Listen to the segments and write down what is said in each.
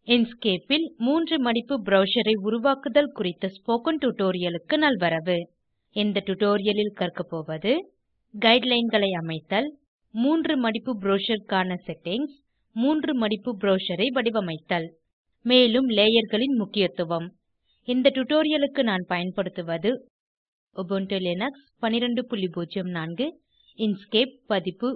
Inkscape ல் மூன்று மடிப்பு browser ஐ உருவாக்குதல் குறித்த ஸ்போக்கன் tutorialக்கு நல்வரவு இந்த tutorialலில் கற்கப் போவது Guidelineகளை அமைத்தல் மூன்று மடிப்பு brochureக்கான செட்டிங்ஸ் மூன்று மடிப்பு brochure ஐ வடிவமைத்தல் மேலும் லேயர்களின் முக்கியத்துவம் இந்த tutorialக்கு நான் பயன்படுத்துவது உபுண்டு லினக்ஸ் 1204 Inkscape பதிப்பு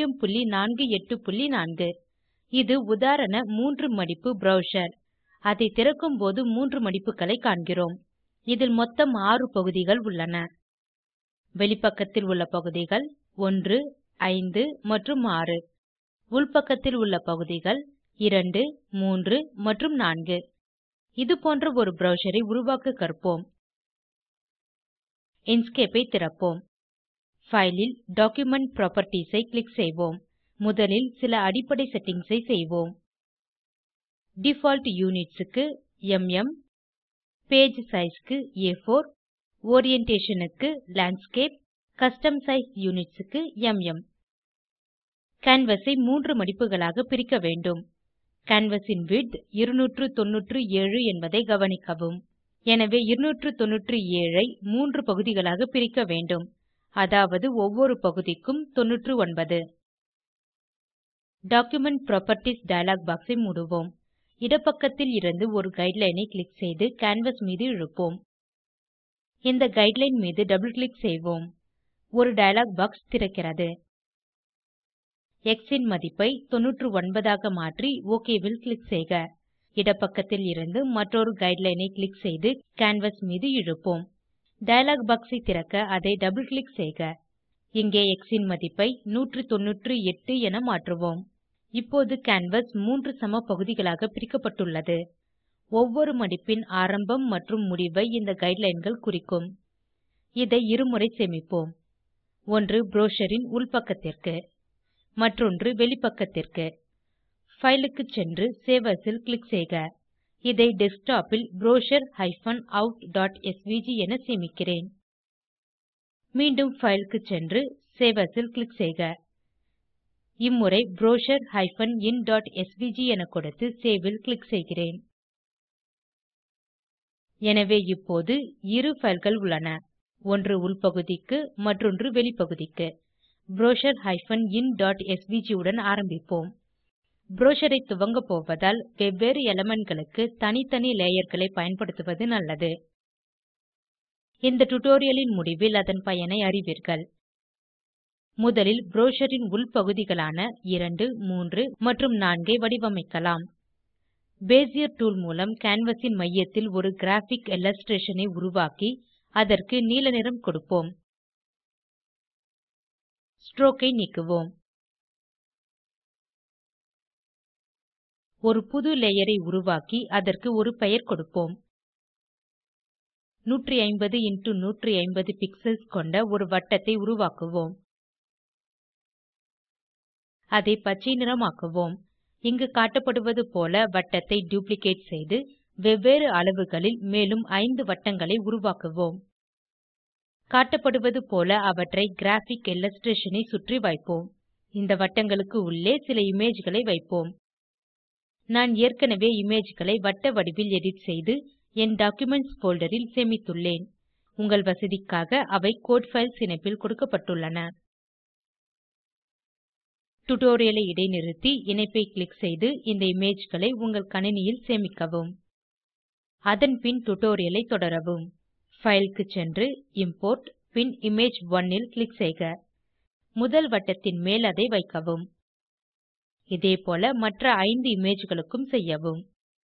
04804 இது உதாரண மூன்று மடிப்பு ப்ரவ்சர் அதை திறக்கும்போது மூன்று மடிப்புகளை காண்கிறோம் இதில் மொத்தம் ஆறு பகுதிகள் உள்ளன வெளிப்பக்கத்தில் உள்ள பகுதிகள் 1 5 மற்றும் 6 உள்பக்கத்தில் உள்ள பகுதிகள் 2 3 மற்றும் 4 இது போன்ற ஒரு browser ஐ உருவாக்க கற்போம் Inkscape ஐ திறப்போம் File ல் டாக்குமென்ட் புராப்பர்ட்டீஸ் ஐ க்ளிக் செய்வோம் முதலில் சில அடிப்படை செட்டிங்ஸ் ஐ செய்வோம் டிஃபால்ட் யுனிட்ஸ் க்கு ம் பேஜ் சைஸ் க்கு ஆ4 ஓரியன்டேஷன் க்கு லேண்ட்ஸ்கேப் கஸ்டம் சைஸ் யுனிட்ஸ் க்கு ம் கேன்வாஸ் ஐ மூன்று மடிப்புகளாக பிரிக்க வேண்டும் கேன்வாஸ் ன் விட்த் 297 என்பதை கவனிக்கவும் எனவே 297 ஐ மூன்று பகுதிகளாக பிரிக்க வேண்டும் அதாவது ஒவ்வொரு பகுதிக்கும் 99 டாக்குமென்ட் புராப்பர்ட்டீஸ் டயலாக் பாக்ஸ் ஐ மூடுவோம் இடப்பக்கத்தில் இருந்து ஒரு கைட்லைன் ஐ கிளிக் செய்து கேன்வாஸ் மீது இழுப்போம் இந்த கைட்லைன் மீது டபுள் கிளிக் செய்வோம் ஒரு டயலாக் பாக்ஸ் திறக்கிறது எக்ஸ் ன் மதிப்பை 99 ஆக மாற்றி ஒக் ல் கிளிக் செய்க இடப்பக்கத்தில் இருந்து மற்றொரு கைட்லைன் ஐ கிளிக் செய்து கேன்வாஸ் மீது இழுப்போம் டயலாக் பாக்ஸ் ஐ திறக்க அதை டபுள் கிளிக் செய்க இங்கே எக்ஸ் ன் மதிப்பை 198 என மாற்றுவோம் இப்போது கேன்வாஸ் மூன்று சம பகுதிகளாக பிரிக்கப்பட்டுள்ளது ஒவ்வொரு மடிப்பின் ஆரம்பம் மற்றும் முடிவை இந்த கைட்லைன்கள் குறிக்கும் இதை இருமுறை சேமிப்போம் ஒன்று brochureன் உள்பக்கத்திற்கு மற்றொன்று வெளிப்பக்கத்திற்கு File க்கு சென்று சேவ் As ல் கிளிக் செய்க இதை டெஸ்க்டாப் ல் brochure outஸ்விஜி என சேமிக்கிறேன் மீண்டும் File க்கு சென்று சேவ் As ல் கிளிக் செய்க இம்முறை brochure inஸ்விஜி என கொடுத்து சேவ் ல் கிளிக் செய்கிறேன் எனவே இப்போது இரு fileகள் உள்ளன ஒன்று உள்பகுதிக்கு மற்றொன்று வெளிப்பகுதிக்கு brochure inஸ்விஜி உடன் ஆரம்பிப்போம் புரோச்சர் ஐ துவங்க போவதால் வெவ்வேறு elementகளுக்கு தனித்தனி லேயர்களை பயன்படுத்துவது நல்லது இந்த tutorialலின் முடிவில் அதன் பயனை அறிவீர்கள் முதலில் brochureன் உள்பகுதிகளான 2 3 மற்றும் 4 ஐ வடிவமைக்கலாம் பெசியர் டூல் மூலம் கேன்வாஸ் ன் மையத்தில் ஒரு கிராபிக் இல்லஸ்ட்ரேஷன் ஐ உருவாக்கி அதற்கு நீல நிறம் கொடுப்போம் ஸ்ட்ரோக் ஐ நீக்குவோம் ஒரு புது லேயர் ஐ உருவாக்கி அதற்கு ஒரு பெயர் கொடுப்போம் 150 x 150 பிக்ஸல்ஸ் கொண்ட ஒரு வட்டத்தை உருவாக்குவோம் அதை பச்சை நிறமாக்குவோம் இங்கு காட்டப்படுவது போல வட்டத்தை டுப்ளிகேட் செய்து வெவ்வேறு அளவுகளில் மேலும் 5 வட்டங்களை உருவாக்குவோம் காட்டப்படுவது போல அவற்றை கிராபிக் இல்லஸ்ட்ரேஷன் ஐ சுற்றி வைப்போம் இந்த வட்டங்களுக்கு உள்ளே சில imageகளை வைப்போம் நான் ஏற்கனவே imageகளை வட்ட வடிவில் எடிட் செய்து என் டாக்குமென்ட்ஸ் போல்டர் ல் சேமித்துள்ளேன் உங்கள் வசதிக்காக அவை கோடு பைல்ஸ் இணைப்பில் கொடுக்கப்பட்டுள்ளன டுடோரியலை இடைநிறுத்தி இணைப்பை கிளிக் செய்து இந்த imageகளை உங்கள் கணினியில் சேமிக்கவும் அதன் பின் டுடோரியலை தொடரவும் பைல் க்கு சென்று இம்போர்ட் பின் இமேஜ்1 ல் கிளிக் செய்க முதல் வட்டத்தின் மேல் அதை வைக்கவும் இதேபோல மற்ற ஐந்து imageகளுக்கும் செய்யவும்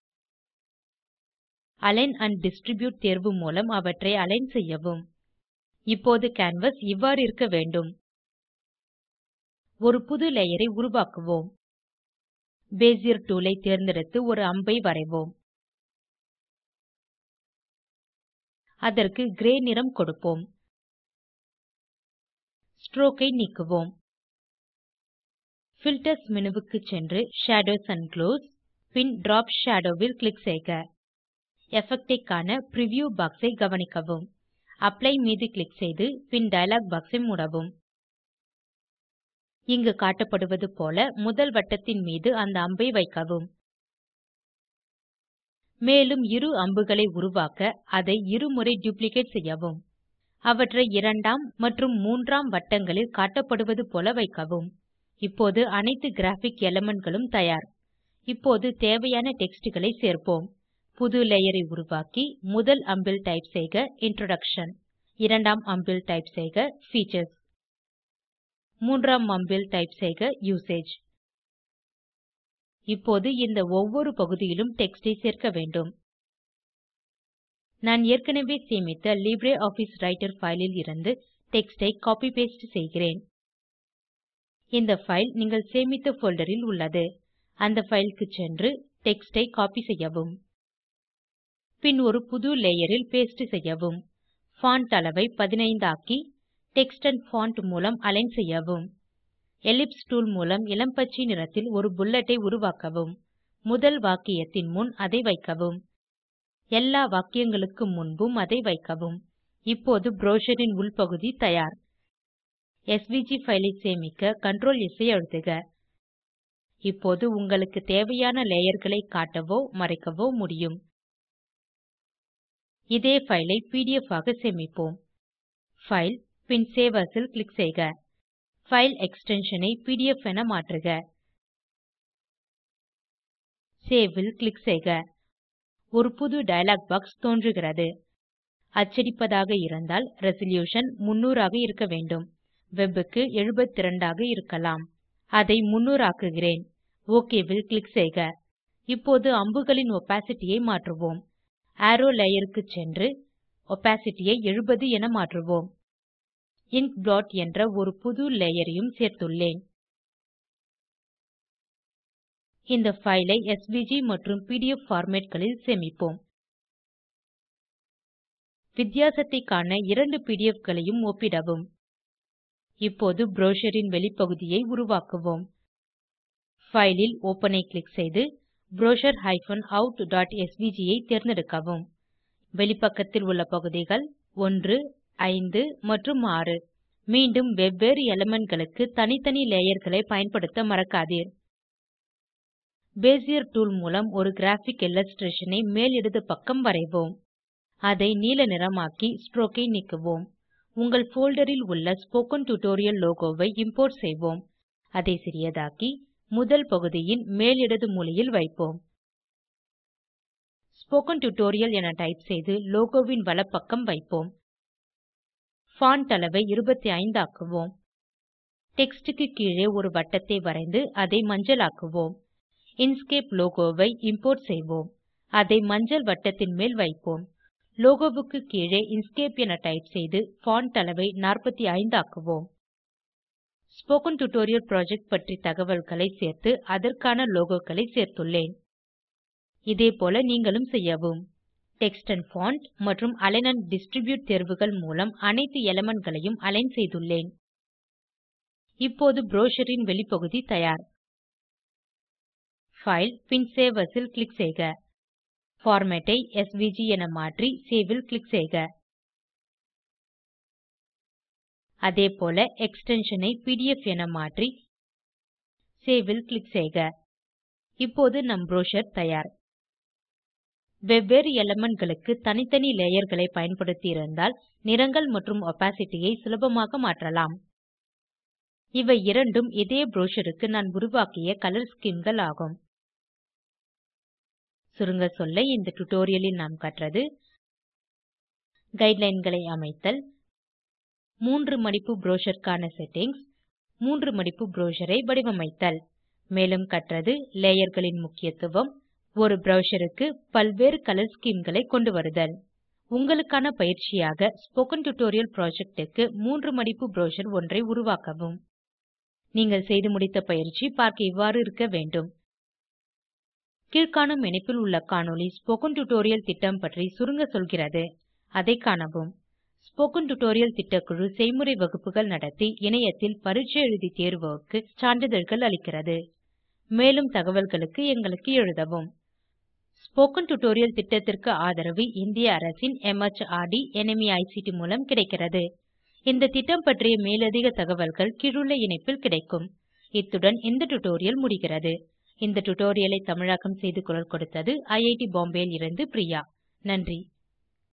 அலிக்ன் ஆண்ட் டிஸ்ட்ரிபியூட் தேர்வு மூலம் அவற்றை அலிக்ன் செய்யவும் இப்போது கேன்வாஸ் இவ்வாறு இருக்க வேண்டும் ஒரு புது லேயர் ஐ உருவாக்குவோம் பெசியர் டூல் ஐ தேர்ந்தெடுத்து ஒரு அம்பை வரைவோம் அதற்கு கிரே நிறம் கொடுப்போம் ஸ்ட்ரோக் ஐ நீக்குவோம் பில்டர்ஸ் menuக்கு சென்று ஷேடோஸ் ஆண்ட் குளோஸ் பின் டிராப் ஷேடோ ல் கிளிக் செய்க எஃபெக்ட் ஐ காண பிரிவ்யூ பாக்ஸ் ஐ கவனிக்கவும் அப்ளை மீது கிளிக் செய்து பின் டயலாக் பாக்ஸ் ஐ மூடவும் இங்கு காட்டப்படுவது போல முதல் வட்டத்தின் மீது அந்த அம்பை வைக்கவும் மேலும் இரு அம்புகளை உருவாக்க அதை இருமுறை டுப்ளிகேட் செய்யவும் அவற்றை இரண்டாம் மற்றும் மூன்றாம் வட்டங்களில் காட்டப்படுவது போல வைக்கவும் இப்போது அனைத்து கிராபிக் elementகளும் தயார் இப்போது தேவையான டெக்ஸ்ட் களை சேர்ப்போம் புது லேயர் ஐ உருவாக்கி முதல் அம்பில் டைப் செய்க இன்ட்ரோடக்ஷன் இரண்டாம் அம்பில் டைப் செய்க பீச்சர்ஸ் மூன்றாம் அம்பில் டைப் செய்க யூசேஜ் இப்போது இந்த ஒவ்வொரு பகுதியிலும் டெக்ஸ்ட் ஐ சேர்க்க வேண்டும் நான் ஏற்கனவே சேமித்த லிப்ரியாஃபிஸ் ரைட்டர் ஃபைல் ல் இருந்து டெக்ஸ்ட் ஐ கோப்பி பாஸ்டே செய்கிறேன் இந்த பைல் நீங்கள் சேமித்த போல்டர் ல் உள்ளது அந்த பைல் க்கு சென்று டெக்ஸ்ட் ஐ கோப்பி செய்யவும் பின் ஒரு புது லேயர் ல் பேஸ்ட் செய்யவும் பான்ட் அளவை 15 ஆக்கி டெக்ஸ்ட் ஆண்ட் பான்ட் மூலம் அலிக்ன் செய்யவும் எலிப்ஸ் டூல் மூலம் இளம் பச்சை நிறத்தில் ஒரு புல்லட் ஐ உருவாக்கவும் முதல் வாக்கியத்தின் முன் அதை வைக்கவும் எல்லா வாக்கியங்களுக்கு முன்பும் அதை வைக்கவும் இப்போது புரோச்சூர் ன் உள்பகுதி தயார் எஸ்விஜி ஃபைல் ஐ சேமிக்க Ctrl S ஐ அழுத்துக இப்போது உங்களுக்கு தேவையான லேயர்களை காட்டவோ மறைக்கவோ முடியும் இதே ஃபைல் ஐ பிடிஎஃப் ஆக சேமிப்போம் பைல் பின் சேவ் ஏஎஸ் ல் க்ளிக் செய்க பைல் எக்ஸ்டென்ஷன் ஐ பிடிஎஃப் என மாற்றுக சேவ் ல் க்ளிக் செய்க ஒரு புது டயலாக் பாக்ஸ் தோன்றுகிறது அச்சடிப்பதாக இருந்தால் ரெசல்யூஷன் 300 ஆக இருக்க வேண்டும் வெப் க்கு 72 ஆக இருக்கலாம் அதை 300 ஆக்குகிறேன் ஒக் ல் க்ளிக் செய்க இப்போது அம்புகளின் ஒப்பாசிட்டி ஐ மாற்றுவோம் அரோவ் லேயர் க்கு சென்று ஒப்பாசிட்டி ஐ 70 என மாற்றுவோம் இங்க் ப்ளாட் என்ற ஒரு புது லேயர் ஐயும் சேர்த்துள்ளேன் இந்த ஃபைல் ஐ எஸ்விஜி மற்றும் பிடிஎஃப் formatகளில் சேமிப்போம் வித்தியாசத்தை காண இரண்டு பிடிஎஃப் களையும் ஒப்பிடவும் இப்போது புரோச்சூர் ன் வெளிப்பகுதியை உருவாக்குவோம் பைல் ல் ஒப்பன் ஐ க்ளிக் செய்து brochure outஸ்விஜி ஐ தேர்ந்தெடுக்கவும் வெளிப்பக்கத்தில் உள்ள பகுதிகள் 1 5 மற்றும் 6 மீண்டும் வெவ்வேறு elementகளுக்கு தனித்தனி லேயர்களை பயன்படுத்த மறக்காதீர் பெசியர் டூல் மூலம் ஒரு கிராபிக் illustration ஐ மேல் இடது பக்கம் வரைவோம் அதை நீல நிறமாக்கி ஸ்ட்ரோக் ஐ நீக்குவோம் உங்கள் போல்டர் ல் உள்ள ஸ்போக்கன் டியூட்டோரியல் லோகோ ஐ இம்போர்ட் செய்வோம் அதை சிறியதாக்கி முதல் பகுதியின் மேல் இடது மூலையில் வைப்போம் ஸ்போக்கன் டியூட்டோரியல் என டைப் செய்து லோகோவின் வலப்பக்கம் வைப்போம் பான்ட் அளவை 25 ஆக்குவோம் டெக்ஸ்ட் க்கு கீழே ஒரு வட்டத்தை வரைந்து அதை மஞ்சளாக்குவோம் இன்க்ஸ்கேப் லோகோ ஐ இம்போர்ட் செய்வோம் அதை மஞ்சள் வட்டத்தின் மேல் வைப்போம் லோகோவுக்கு கீழே இன்க்ஸ்கேப் என டைப் செய்து பான்ட் அளவை 45 ஆக்குவோம் ஸ்போக்கன் டியூட்டோரியல் புரொஜெக்ட் பற்றி தகவல்களை சேர்த்து அதற்கான லோகோக்களை சேர்த்துள்ளேன் இதேபோல நீங்களும் செய்யவும் டெக்ஸ்ட் ஆண்ட் பான்ட் மற்றும் அலிக்ன் ஆண்ட் டிஸ்ட்ரிபியூட் தேர்வுகள் மூலம் அனைத்து elementகளையும் அலிக்ன் செய்துள்ளேன் இப்போது புரோச்சூர் ன் வெளிப்பகுதி தயார் பைல் பின் சேவ் ஏஎஸ் ல் க்ளிக் செய்க பார்மேட் ஐ எஸ்விஜி என மாற்றி சேவ் ல் க்ளிக் செய்க அதேபோல எக்ஸ்டென்ஷன் ஐ பிடிஎஃப் என மாற்றி சேவ் ல் க்ளிக் செய்க இப்போது நம் புரோச்சூர் தயார் வெவ்வேறு elementகளுக்கு தனித்தனி லேயர்களை பயன்படுத்தி இருந்தால் நிறங்கள் மற்றும் ஒப்பாசிட்டி ஐ சுலபமாக மாற்றலாம் இவை இரண்டும் இதே புரோச்சூர் க்கு நான் உருவாக்கிய கலர் schemeகள் ஆகும் சுருங்க சொல்ல இந்த டியூட்டோரியல் ல் நாம் கற்றது Guidelineகளை அமைத்தல் மூன்று மடிப்பு brochureக்கான செட்டிங்ஸ் மூன்று மடிப்பு புரோச்சூர் ஐ வடிவமைத்தல் மேலும் கற்றது லேயர்களின் முக்கியத்துவம் ஒரு புரோச்சூர் க்கு பல்வேறு கலர் schemeகளை கொண்டுவருதல் உங்களுக்கான பயிற்சியாக ஸ்போக்கன் டியூட்டோரியல் புரொஜெக்ட் க்கு மூன்று மடிப்பு புரோச்சூர் ஒன்றை உருவாக்கவும் நீங்கள் செய்து முடித்த பயிற்சி பார்க்க இவ்வாறு இருக்க வேண்டும் கீழ்காணும் இணைப்பில் உள்ள காணொளி ஸ்போக்கன் டியூட்டோரியல் திட்டம் பற்றி சுருங்க சொல்கிறது அதை காணவும் ஸ்போக்கன் டியூட்டோரியல் திட்டக்குழு செய்முறை வகுப்புகள் நடத்தி இணையத்தில் பரீட்சை எழுதி தேர்வோருக்கு சான்றிதழ்கள் அளிக்கிறது மேலும் தகவல்களுக்கு எங்களுக்கு எழுதவும் ஸ்போக்கன் டியூட்டோரியல் திட்டத்திற்கு ஆதரவு இந்திய அரசின் MHRD NMEICT மூலம் கிடைக்கிறது இந்த திட்டம் பற்றிய மேலதிக தகவல்கள் கீழுள்ள இணைப்பில் கிடைக்கும் இத்துடன் இந்த டுடோரியல் முடிகிறது இந்த டுடோரியலை தமிழாக்கம் செய்து குரல் கொடுத்தது ஐஐடி பாம்பேவில் இருந்து பிரியா நன்றி